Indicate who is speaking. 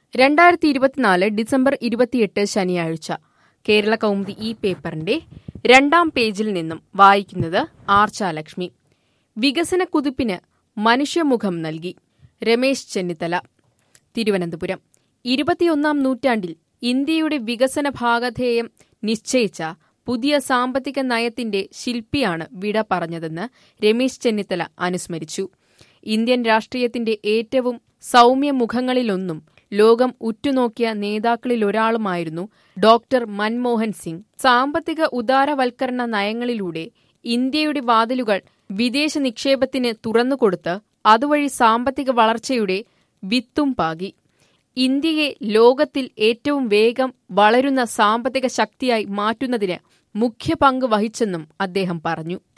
Speaker 1: രണ്ടായിരത്തി ഇരുപത്തിനാല് ഡിസംബർ ഇരുപത്തിയെട്ട് ശനിയാഴ്ച കേരള കൗമുദി ഈ പേപ്പറിന്റെ രണ്ടാം പേജിൽ നിന്നും വായിക്കുന്നത് ആർച്ചാലക്ഷ്മി വികസന കുതിപ്പിന് മനുഷ്യമുഖം നൽകി രമേശ് ചെന്നിത്തല തിരുവനന്തപുരം ഇരുപത്തിയൊന്നാം നൂറ്റാണ്ടിൽ ഇന്ത്യയുടെ വികസന ഭാഗധേയം നിശ്ചയിച്ച പുതിയ സാമ്പത്തിക നയത്തിന്റെ ശില്പിയാണ് വിട പറഞ്ഞതെന്ന് രമേശ് ചെന്നിത്തല അനുസ്മരിച്ചു ഇന്ത്യൻ രാഷ്ട്രീയത്തിന്റെ ഏറ്റവും സൗമ്യമുഖങ്ങളിലൊന്നും ലോകം ഉറ്റുനോക്കിയ നേതാക്കളിലൊരാളുമായിരുന്നു ഡോക്ടർ മൻമോഹൻ സിംഗ് സാമ്പത്തിക ഉദാരവൽക്കരണ നയങ്ങളിലൂടെ ഇന്ത്യയുടെ വാതിലുകൾ വിദേശ നിക്ഷേപത്തിന് തുറന്നുകൊടുത്ത് അതുവഴി സാമ്പത്തിക വളർച്ചയുടെ വിത്തും പാകി ഇന്ത്യയെ ലോകത്തിൽ ഏറ്റവും വേഗം വളരുന്ന സാമ്പത്തിക ശക്തിയായി മാറ്റുന്നതിന് മുഖ്യ പങ്ക് വഹിച്ചെന്നും അദ്ദേഹം പറഞ്ഞു